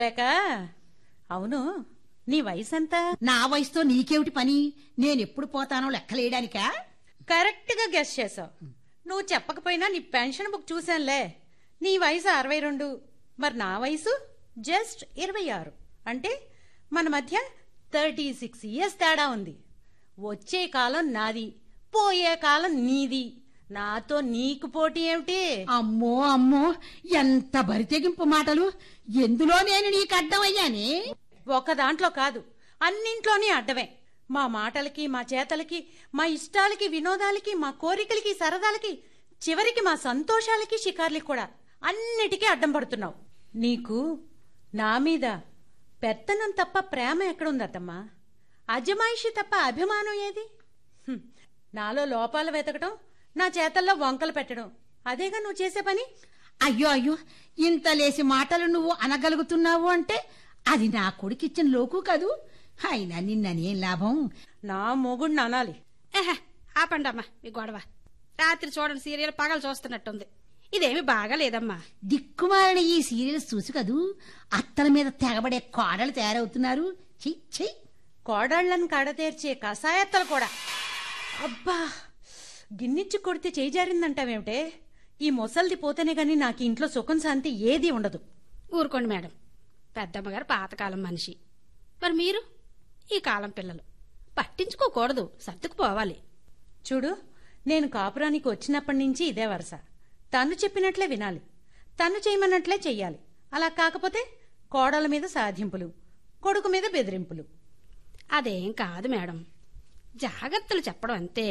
లేక అవును నీ వయసు ఎంత నా వయసుతో నీకేమిటి పని నేనెప్పుడు పోతానో లెక్కలేయడానికా కరెక్ట్ గా గెస్ చేసావు నువ్వు చెప్పకపోయినా నీ పెన్షన్ బుక్ చూశానులే నీ వయసు అరవై రెండు మరి నా వయసు జస్ట్ ఇరవై ఆరు అంటే మన మధ్య థర్టీ సిక్స్ ఇయర్స్ తేడా ఉంది వచ్చే కాలం నాది పోయే కాలం నీది నాతో నీకు పోటీ ఏమిటి అమ్మో అమ్మో ఎంత బరితెగింపు మాటలు ఎందులో నేను నీకు అడ్డమయ్యానే ఒక దాంట్లో కాదు అన్నింట్లోనే అడ్డమే మా మాటలకి మా చేతలకి మా ఇష్టాలకి వినోదాలకి మా కోరికలకి సరదాలకి చివరికి మా సంతోషాలకి షికార్లకి కూడా అన్నిటికీ అడ్డం పడుతున్నావు నీకు నా మీద పెత్తనం తప్ప ప్రేమ ఎక్కడుందత్తమ్మా అజమాయిషి తప్ప అభిమానం ఏది హ్మ్. నాలో లోపాలు వెతకడం నా చేతల్లో వంకలు పెట్టడం అదేగా నువ్వు చేసే పని అయ్యో అయ్యో ఇంత లేసి మాటలు నువ్వు అనగలుగుతున్నావు అంటే అది నా కొడుకిచ్చిన లోకు కదూ అయినా నిన్ననేం లాభం నా మొగుడిని అనాలి ఏహే ఆపండమ్మా మీ గొడవ రాత్రి చూడండి సీరియల్ పగలు చూస్తున్నట్టుంది ఇదేమి బాగాలేదమ్మా దిక్కుమాలిన ఈ సీరియల్స్ చూసి కదూ అత్తల మీద తెగబడే కోడలు తయారవుతున్నారు ఛీ ఛీ కోడాళ్లను కడతీర్చే కసాయత్తలు కూడా అబ్బా గిన్నిచ్చి కొడితే చేయి జారిందంటావేమిటే ఈ మొసల్ది పోతేనే గాని నాకు ఇంట్లో సుఖం శాంతి ఏదీ ఉండదు ఊరుకోండి మేడం పెద్దమ్మగారు పాతకాలం మనిషి మరి మీరు ఈ కాలం పిల్లలు పట్టించుకోకూడదు సర్దుకుపోవాలి చూడు నేను కాపురానికి వచ్చినప్పటి నుంచి ఇదే వరుస తను చెప్పినట్లే వినాలి తను చేయమన్నట్లే చెయ్యాలి అలా కాకపోతే కోడల మీద సాధింపులు కొడుకు మీద బెదిరింపులు అదేం కాదు మేడం జాగ్రత్తలు చెప్పడం అంతే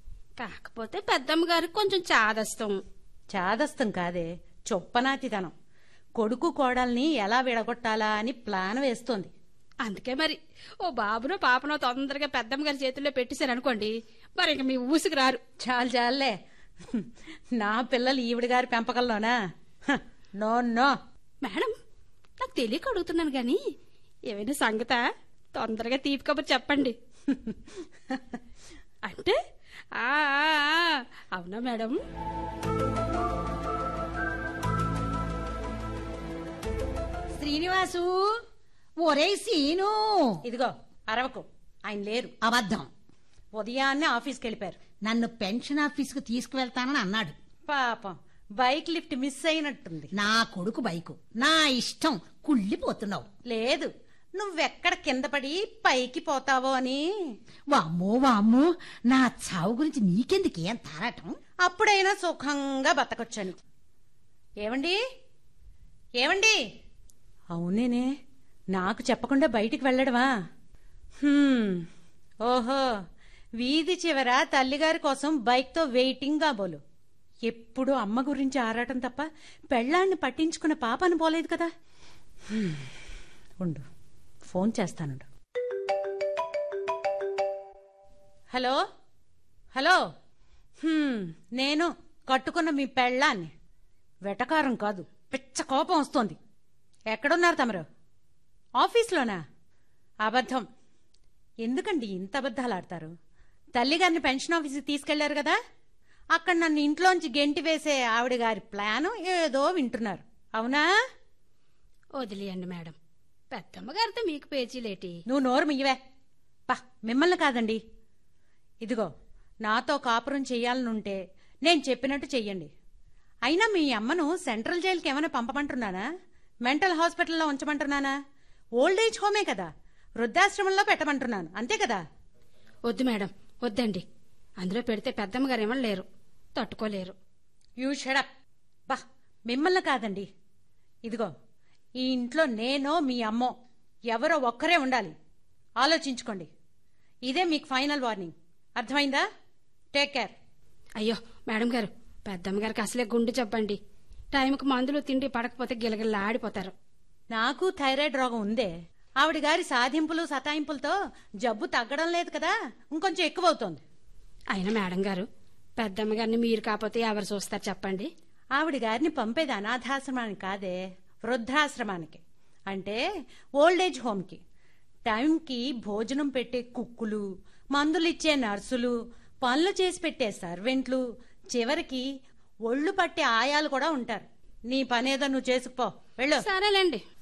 కాకపోతే పెద్దమ్మ గారికి కొంచెం చాదస్తం చాదస్తం కాదే చొప్పనాతితనం కొడుకు కోడల్ని ఎలా విడగొట్టాలా అని ప్లాన్ వేస్తోంది అందుకే మరి ఓ బాబునో పాపనో తొందరగా పెద్దమ్మ గారి చేతుల్లో పెట్టేశారనుకోండి మరి ఇంక మీ ఊసుకు రారు చాలు చాలులే నా పిల్లలు ఈవిడ గారి పెంపకంలోనా హ, నో నో మేడం నాకు తెలియక అడుగుతున్నాను గాని ఏమైనా సంగత తొందరగా తీపి కబురు చెప్పండి అంటే ఆ ఆ, ఆ, అవునా మేడం శ్రీనివాసు ఒరే సీను ఇదిగో అరవకు ఆయన లేరు అబద్ధం ఉదయాన్నే ఆఫీస్కి వెళ్ళిపోయారు నన్ను పెన్షన్ ఆఫీసుకు తీసుకువెళ్తానని అన్నాడు పాపం బైక్ లిఫ్ట్ మిస్ అయినట్టుంది నా కొడుకు బైకు నా ఇష్టం కుళ్ళిపోతున్నావు లేదు నువ్వెక్కడ కింద పడి పైకి పోతావో అని వామ్మో వామ్మో నా చావు గురించి నీకెందుకు ఏం తారాటం అప్పుడైనా సుఖంగా బతకొచ్చని ఏమండి ఏమండి అవునేనే నాకు చెప్పకుండా బయటికి వెళ్ళడమా హ్మ్, ఓహో వీధి చివర తల్లిగారి కోసం బైక్తో వెయిటింగ్ కాబోలు ఎప్పుడు అమ్మ గురించి ఆరాటం తప్ప పెళ్ళాన్ని పట్టించుకున్న పాపను పోలేదు కదా హ్మ్, ఉండు ఫోన్ చేస్తానుండు హలో హలో హ్మ్, నేను కట్టుకున్న మీ పెళ్ళాన్ని వెటకారం కాదు పిచ్చ కోపం వస్తోంది ఎక్కడున్నారు తమరు ఆఫీస్లోనా అబద్ధం ఎందుకండి ఇంత అబద్ధాలు ఆడతారు తల్లిగారిని పెన్షన్ ఆఫీస్కి తీసుకెళ్లారు కదా అక్కడ నన్ను ఇంట్లోంచి గెంటి వేసే ఆవిడ గారి ప్లాను ఏదో వింటున్నారు అవునా వదిలేయండి మేడం పెద్దమ్మ గారితో మీకు పేచీలేటి నువ్వు నోరు మియ్యవే పా మిమ్మల్ని కాదండి ఇదిగో నాతో కాపురం చెయ్యాలనుంటే నేను చెప్పినట్టు చెయ్యండి అయినా మీ అమ్మను సెంట్రల్ జైలుకి ఏమైనా పంపమంటున్నానా మెంటల్ హాస్పిటల్లో ఉంచమంటున్నానా ఓల్డ్ ఏజ్ హోమే కదా వృద్ధాశ్రమంలో పెట్టమంటున్నాను అంతే కదా వద్దు మేడం వద్దండి అందులో పెడితే పెద్దమ్మ గారు ఏమని లేరు తట్టుకోలేరు యూ షడప్ బా మిమ్మల్ని కాదండి ఇదిగో ఈ ఇంట్లో నేనో మీ అమ్మో ఎవరో ఒక్కరే ఉండాలి ఆలోచించుకోండి ఇదే మీకు ఫైనల్ వార్నింగ్ అర్థమైందా టేక్ కేర్ అయ్యో మేడం గారు పెద్దమ్మ గారికి అసలే గుండు చెప్పండి టైంకి మందులు తిండి పడకపోతే గిలగిల్లా ఆడిపోతారు నాకు థైరాయిడ్ రోగం ఉందే ఆవిడ గారి సాధింపులు సతాయింపులతో జబ్బు తగ్గడం లేదు కదా ఇంకొంచెం ఎక్కువ అవుతోంది అయినా మేడం గారు పెద్దమ్మ గారిని మీరు కాకపోతే ఎవరు చూస్తారు చెప్పండి ఆవిడ గారిని పంపేది అనాథాశ్రమానికి కాదే వృద్ధాశ్రమానికి అంటే ఓల్డ్ ఏజ్ హోమ్కి టైంకి భోజనం పెట్టే కుక్కులు మందులిచ్చే నర్సులు పనులు చేసి పెట్టే సర్వెంట్లు చివరికి ఒళ్ళు పట్టే ఆయాలు కూడా ఉంటారు నీ పనేదో నువ్వు చేసుకుపో వెళ్ళు సరేలేండి